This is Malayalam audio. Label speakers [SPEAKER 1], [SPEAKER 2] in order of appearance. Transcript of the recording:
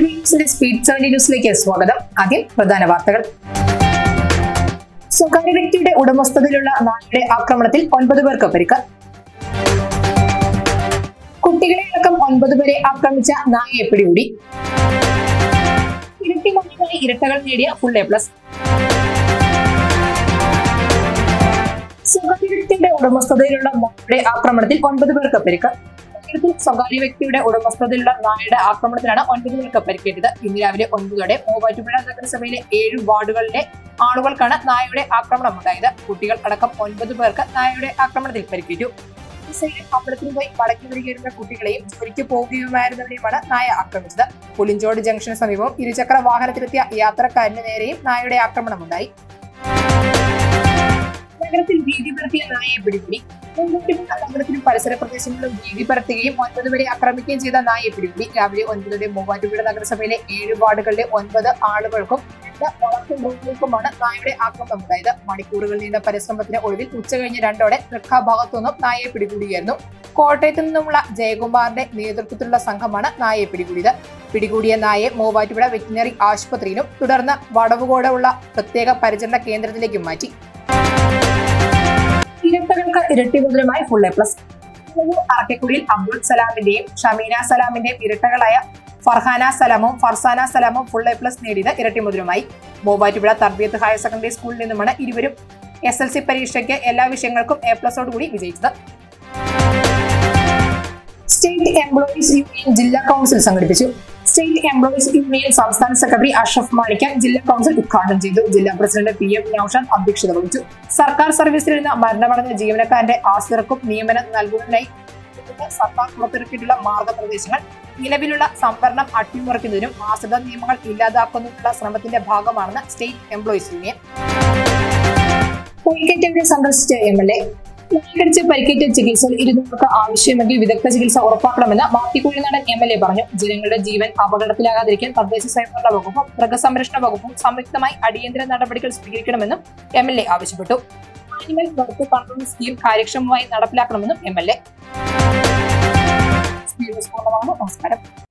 [SPEAKER 1] ന്യൂസിന്റെ സ്പീഡ് സെവന്റി ന്യൂസിലേക്ക് സ്വാഗതം ആദ്യം പ്രധാന വാർത്തകൾ സ്വകാര്യ വ്യക്തിയുടെ ഉടമസ്ഥതയിലുള്ള നായയുടെ ആക്രമണത്തിൽ ഒൻപത് പേർക്ക് പരിക്ക് കുട്ടികളെ അടക്കം ഒൻപത് പേരെ ആക്രമിച്ച നായയെ പിടികൂടി ഇരട്ടി മണിയായി ഇരട്ടകൾ നേടിയ ഫുൾ എ പ്ലസ് സ്വകാര്യ വ്യക്തിയുടെ ഉടമസ്ഥതയിലുള്ള നായയുടെ ആക്രമണത്തിൽ ഒൻപത് പേർക്ക് പരിക്ക് നഗരത്തിൽ സ്വകാര്യ വ്യക്തിയുടെ ഉടമസ്ഥതയിലുള്ള നായയുടെ ആക്രമണത്തിലാണ് ഒൻപത് പേർക്ക് പരിക്കേറ്റത് ഇന്ന് രാവിലെ ഒൻപതോടെ മൂവാറ്റുപുഴ നഗരസഭയിലെ ഏഴ് വാർഡുകളിലെ ആളുകൾക്കാണ് നായയുടെ ആക്രമണം ഉണ്ടായത് കുട്ടികൾ അടക്കം ഒൻപത് പേർക്ക് നായയുടെ ആക്രമണത്തിൽ പരിക്കേറ്റു ദിസയിലെ അമ്പലത്തിന് പോയി മടക്കി വരികയായിരുന്ന കുട്ടികളെയും ജോലിക്ക് പോകുകയുമായിരുന്നവരെയുമാണ് നായ ആക്രമിച്ചത് പുലിഞ്ചോട് ജംഗ്ഷന് സമീപം ഇരുചക്ര വാഹനത്തിലെത്തിയ യാത്രക്കാരന് നേരെയും നായയുടെ ആക്രമണമുണ്ടായി നഗരത്തിൽ ഭീതി പരത്തിയ നായയെ പിടികൂടി മുൻകൂട്ടിമുള്ള നഗരത്തിലും പരിസര പ്രദേശങ്ങളിലും ഭീതി പരത്തുകയും ഒൻപത് വരെ ആക്രമിക്കുകയും ചെയ്ത നായയെ പിടികൂടി രാവിലെ ഒൻപതോടെ മൂവാറ്റുപുഴ നഗരസഭയിലെ ഏഴ് വാർഡുകളിലെ ഒൻപത് ആളുകൾക്കും രണ്ട് വളർത്തു മൃഗങ്ങൾക്കുമാണ് നായയുടെ ആക്രമണം ഉണ്ടായത് മണിക്കൂറുകൾ നീണ്ട പരിശ്രമത്തിന് ഒടുവിൽ ഉച്ചകഴിഞ്ഞ് രണ്ടോടെ തൃക്കാ ഭാഗത്തുനിന്നും നായയെ പിടികൂടിയായിരുന്നു കോട്ടയത്തു നിന്നുമുള്ള ജയകുമാറിന്റെ നേതൃത്വത്തിലുള്ള സംഘമാണ് നായയെ പിടികൂടിയത് പിടികൂടിയ നായയെ മൂവാറ്റുപുഴ വെറ്റിനറി ആശുപത്രിയിലും തുടർന്ന് വടവുകോട് ഉള്ള പ്രത്യേക പരിചരണ കേന്ദ്രത്തിലേക്കും മാറ്റി ഇരട്ടകൾക്ക് ഇരട്ടി മുതലുമായി ഫുൾ എ പ്ലസ് അറക്കക്കുടിയിൽ അബ്ദുൾ സലാമിന്റെയും ഷമീന സലാമിന്റെയും ഇരട്ടകളായ ഫർഹാന സലാമും ഫർസാന സലാമും ഫുൾ എ പ്ലസ് നേടിയത് ഇരട്ടി മുതലുമായി മൂവാറ്റുപുഴ തർബിയത്ത് ഹയർ സെക്കൻഡറി സ്കൂളിൽ നിന്നുമാണ് ഇരുവരും എസ് എൽ സി പരീക്ഷയ്ക്ക് എല്ലാ വിഷയങ്ങൾക്കും എ പ്ലസോടുകൂടി വിജയിച്ചത് സ്റ്റേറ്റ് എംപ്ലോയീസ് യൂണിയൻ ജില്ലാ കൗൺസിൽ സംഘടിപ്പിച്ചു സ്റ്റേറ്റ് എംപ്ലോയീസ് യൂണിയൻ സംസ്ഥാന സെക്രട്ടറി അഷ്റഫ് മാണിക്ക ജില്ലാ കൗൺസിൽ ഉദ്ഘാടനം ചെയ്തു ജില്ലാ പ്രസിഡന്റ് പി എം നൌഷാദ് അധ്യക്ഷത വഹിച്ചു സർക്കാർ സർവീസിൽ നിന്ന് മരണമടഞ്ഞ ജീവനക്കാരന്റെ ആശ്രിതർക്കും നിയമനം നൽകുന്നതിനായി സർക്കാർ പുറത്തിറക്കിയിട്ടുള്ള മാർഗനിർദ്ദേശങ്ങൾ നിലവിലുള്ള സംവരണം അട്ടിമറിക്കുന്നതിനും ആശ്രിത നിയമങ്ങൾ ഇല്ലാതാക്കുന്നതിനുള്ള ശ്രമത്തിന്റെ ഭാഗമാണെന്ന് സ്റ്റേറ്റ് എംപ്ലോയീസ് യൂണിയൻ പരിക്കേറ്റവരെ സന്ദർശിച്ച എം എൽ എ കടിച്ച് പരിക്കേറ്റ ചികിത്സയിൽ ഇരുന്നവർക്ക് ആവശ്യമെങ്കിൽ വിദഗ്ധ ചികിത്സ ഉറപ്പാക്കണമെന്ന് മാത്തിക്കുഴിനാടൻ എം എൽ എ പറഞ്ഞു ജനങ്ങളുടെ ജീവൻ അപകടത്തിലാകാതിരിക്കാൻ തദ്ദേശ സ്വയംഭരണ വകുപ്പും മൃഗസംരക്ഷണ വകുപ്പും സംയുക്തമായി അടിയന്തര നടപടികൾ സ്വീകരിക്കണമെന്നും എം എൽ എ ആവശ്യപ്പെട്ടു ആനിമൽ ബർത്ത് കൺട്രോൾ സ്കീം കാര്യക്ഷമമായി നടപ്പിലാക്കണമെന്നും എം എൽ എ നമസ്കാരം